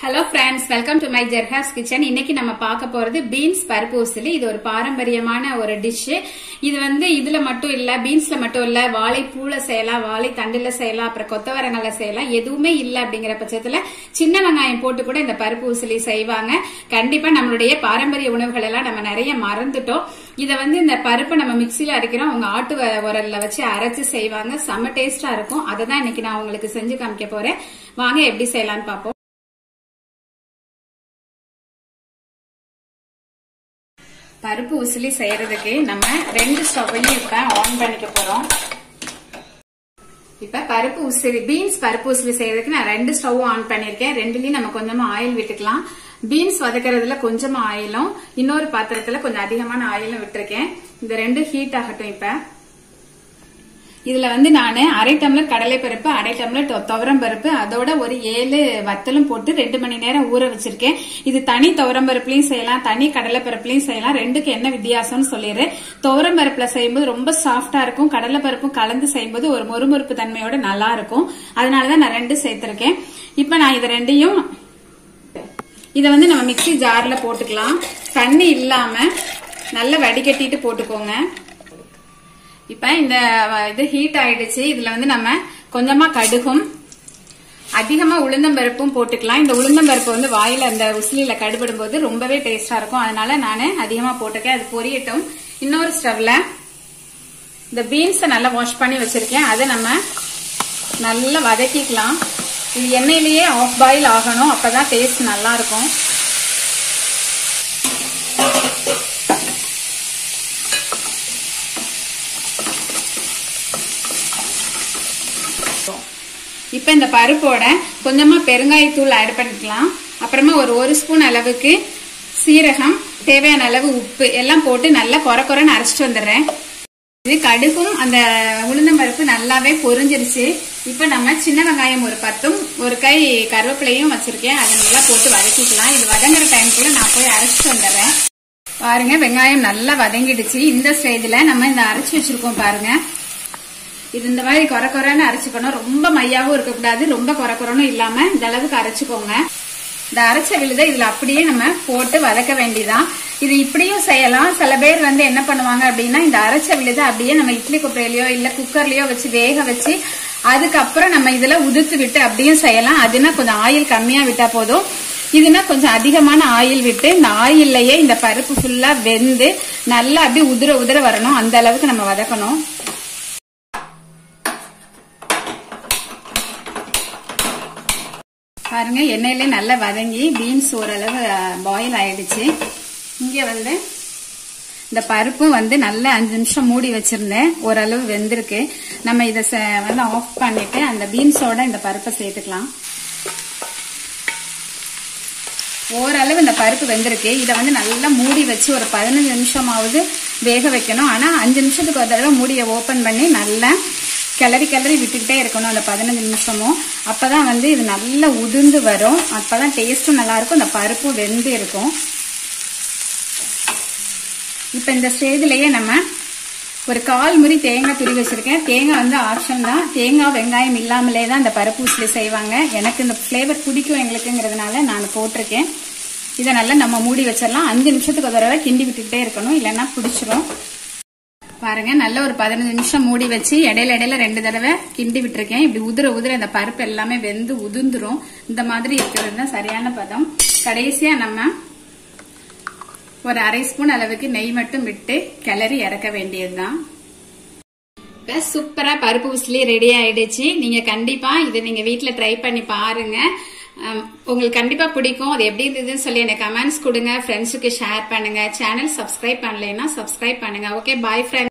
hello friends welcome to my ஜெர்ஹாஸ் kitchen இன்னைக்கு நம்ம பார்க்க போறது பீன்ஸ் பருப்பு உசிலி இது ஒரு பாரம்பரியமான ஒரு டிஷ் இது வந்து இதுல மட்டும் இல்ல பீன்ஸ்ல மட்டும் இல்ல வாழைப்பூல செய்யலாம் வாழை தண்டுல செய்யலாம் அப்புறம் கொத்தவரங்கள்ல செய்யலாம் எதுவுமே இல்ல அப்படிங்கிற பட்சத்துல சின்ன வெங்காயம் போட்டு கூட இந்த பருப்பு உசிலி செய்வாங்க கண்டிப்பா நம்மளுடைய பாரம்பரிய உணவுகள் எல்லாம் நம்ம நிறைய மறந்துட்டோம் இத வந்து இந்த பருப்பை நம்ம மிக்சியில அரைக்கிறோம் அவங்க ஆட்டு வ- உரல்ல வச்சு அரைச்சு செய்வாங்க செம்ம டேஸ்டா இருக்கும் அதை தான் இன்னைக்கு நான் உங்களுக்கு செஞ்சு காமிக்க போறேன் வாங்க எப்படி செய்யலாம்னு பார்ப்போம் பருப்பு உசிலி செய்யறதுக்கு நம்ம ரெண்டு ஸ்டவ்வையும் இப்ப ஆன் பண்ணிக்க போறோம் இப்ப பருப்பு உசிலி பீன்ஸ் பருப்பு உசிலி செய்யறதுக்கு நான் ரெண்டு ஸ்டவ்வும் ஆன் பண்ணிருக்கேன் ரெண்டுலயும் நம்ம கொஞ்சமா ஆயில் விட்டுக்கலாம் பீன்ஸ் வதக்கறதுல கொஞ்சமா ஆயிலும் இன்னொரு பாத்திரத்துல கொஞ்சம் அதிகமான ஆயிலும் விட்டுருக்கேன் இந்த ரெண்டு ஹீட் ஆகட்டும் இப்ப இதுல வந்து நான் அரை டம்ளர் கடலை பருப்பு அரை டம்ளர் தொ- துவரம் பருப்பு அதோட ஒரு ஏழு வத்தலும் போட்டு ரெண்டு மணி நேரம் ஊற வச்சிருக்கேன் இது தனி துவரம் பருப்புலயும் செய்யலாம் தனி கடலை பருப்புலயும் செய்யலாம் ரெண்டுக்கு என்ன வித்தியாசம்னு சொல்லிடுறேன் துவரம் பருப்புல செய்யும்போது ரொம்ப சாஃப்டா இருக்கும் கடலை பருப்பும் கலந்து செய்யும்போது ஒரு மொறுமொறுப்பு தன்மையோட நல்லா இருக்கும் அதனாலதான் நான் ரெண்டு சேர்த்திருக்கேன் இப்ப நான் இது ரெண்டையும் இத வந்து நம்ம மிக்ஸி ஜார்ல போட்டுக்கலாம் தண்ணி இல்லாம நல்லா வடிகட்டிட்டு போட்டுக்கோங்க இப்ப இந்த வ- இது ஹீட் ஆயிடுச்சு இதுல வந்து நம்ம கொஞ்சமா கடுகும் அதிகமா உளுந்தம்பருப்பும் போட்டுக்கலாம் இந்த உளுந்தம்பருப்பு வந்து வாயில அந்த உசிலில கடுபடும் போது ரொம்பவே டேஸ்டா இருக்கும் அதனால நான் அதிகமா போட்டுக்கேன் அது பொரியட்டும் இன்னொரு ஸ்டவ்ல இந்த பீன்ஸை நல்லா வாஷ் பண்ணி வச்சிருக்கேன் அதை நம்ம நல்லா வதக்கிக்கலாம் இது எண்ணெயிலேயே ஆஃப் பாயில் ஆகணும் அப்பதான் டேஸ்ட் நல்லா இருக்கும் இப்ப இந்த பருப்போட கொஞ்சமா பெருங்காயத்தூள் ஆட் பண்ணிக்கலாம் அப்புறமா ஒரு ஒரு ஸ்பூன் அளவுக்கு சீரகம் தேவையான அளவு உப்பு எல்லாம் போட்டு நல்லா கொர கொரன்னு அரைச்சிட்டு வந்துடுறேன் இது கடுகும் அந்த உளுந்தம் பருப்பு நல்லாவே பொரிஞ்சிருச்சு இப்ப நம்ம சின்ன வெங்காயம் ஒரு பத்தும் ஒரு கை கருவேப்பிலையும் வச்சிருக்கேன் அதை நல்லா போட்டு வதக்கிக்கலாம் இது வதங்குற டைம்குள்ள நான் போய் அரைச்சிட்டு வந்துடுறேன் பாருங்க வெங்காயம் நல்லா வதங்கிடுச்சு இந்த ஸ்டேஜ்ல நம்ம இந்த அரைச்சு வச்சிருக்கோம் பாருங்க இது இந்த மாதிரி கொர கொரன்னு அரைச்சுக்கணும் ரொம்ப மையாவும் இருக்கக்கூடாது ரொம்ப கொர கொரனும் இல்லாம இந்த அளவுக்கு அரைச்சுக்கோங்க இந்த அரைச்ச விழுதை இதுல அப்படியே நம்ம போட்டு வதக்க வேண்டியதான் இது இப்படியும் செய்யலாம் சில பேர் வந்து என்ன பண்ணுவாங்க அப்படின்னா இந்த அரைச்ச விழுதை அப்படியே நம்ம இட்லி குப்பையிலயோ இல்ல குக்கர்லயோ வச்சு வேக வச்சு அதுக்கப்புறம் நம்ம இதுல உதுத்து விட்டு அப்படியும் செய்யலாம் அதுனா கொஞ்சம் ஆயில் கம்மியா விட்டா போதும் இதுனா கொஞ்சம் அதிகமான ஆயில் விட்டு இந்த ஆயில்லையே இந்த பருப்பு ஃபுல்லா வெந்து நல்லா அப்படியே உதிர உதிர வரணும் அந்த அளவுக்கு நம்ம வதக்கணும் பாருங்க எண்ணெயிலே நல்லா வதங்கி பீன்ஸ் ஓரளவு பாயில் ஆயிடுச்சு இங்க வந்து இந்த பருப்பும் வந்து நல்லா அஞ்சு நிமிஷம் மூடி வச்சிருந்தேன் ஓரளவு வெந்திருக்கு நம்ம இதை ச- வந்து ஆஃப் பண்ணிட்டு அந்த பீன்ஸோட இந்த பருப்பை சேர்த்துக்கலாம் ஓரளவு இந்த பருப்பு வெந்திருக்கு இதை வந்து நல்லா மூடி வச்சு ஒரு பதினஞ்சு நிமிஷமாவது வேக வைக்கணும் ஆனா அஞ்சு நிமிஷத்துக்கு ஒரு தடவை மூடியை ஓபன் பண்ணி நல்லா கிளறி கிளறி விட்டுக்கிட்டே இருக்கணும் அந்த பதினஞ்சு நிமிஷமும் அப்பதான் வந்து இது நல்லா உதிர்ந்து வரும் அப்பதான் டேஸ்ட்டும் நல்லா இருக்கும் இந்த பருப்பும் வெந்து இருக்கும் இப்ப இந்த ஸ்டேஜ்லயே நம்ம ஒரு கால் முறி தேங்காய் துரி வச்சிருக்கேன் தேங்காய் வந்து ஆப்ஷன் தான் தேங்காய் வெங்காயம் இல்லாமலே தான் இந்த பருப்பு உசிலி செய்வாங்க எனக்கு இந்த ஃப்ளேவர் பிடிக்கும் எங்களுக்குங்கிறதுனால நான் போட்டிருக்கேன் இதை நல்லா நம்ம மூடி வச்சிடலாம் அஞ்சு நிமிஷத்துக்கு ஒரு தடவை கிண்டி விட்டுக்கிட்டே இருக்கணும் இல்லைன்னா பிடிச்சிரும் பாருங்க நல்ல ஒரு பதினஞ்சு நிமிஷம் மூடி வச்சு இடையில இடையில ரெண்டு தடவை கிண்டி விட்டுருக்கேன் இப்படி உதிர உதிர இந்த பருப்பு எல்லாமே வெந்து உதிர்ந்துரும் இந்த மாதிரி இருக்கிறது தான் சரியான பதம் கடைசியா நம்ம ஒரு அரை ஸ்பூன் அளவுக்கு நெய் மட்டும் விட்டு கிளறி இறக்க வேண்டியதுதான் இப்ப சூப்பரா பருப்பு உசிலி ரெடி ஆயிடுச்சு நீங்க கண்டிப்பா இதை நீங்க வீட்ல ட்ரை பண்ணி பாருங்க அம், உங்களுக்கு கண்டிப்பா பிடிக்கும் அது எப்படி இருந்ததுன்னு சொல்லி எனக்கு கமெண்ட்ஸ் கொடுங்க ஃப்ரெண்ட்ஸுக்கு ஷேர் பண்ணுங்க சேனல் சப்ஸ்கிரைப் பண்ணலைன்னா சப்ஸ்கிரைப் பண்ணுங்க ஓகே பாய் ஃப்ரெண்ட்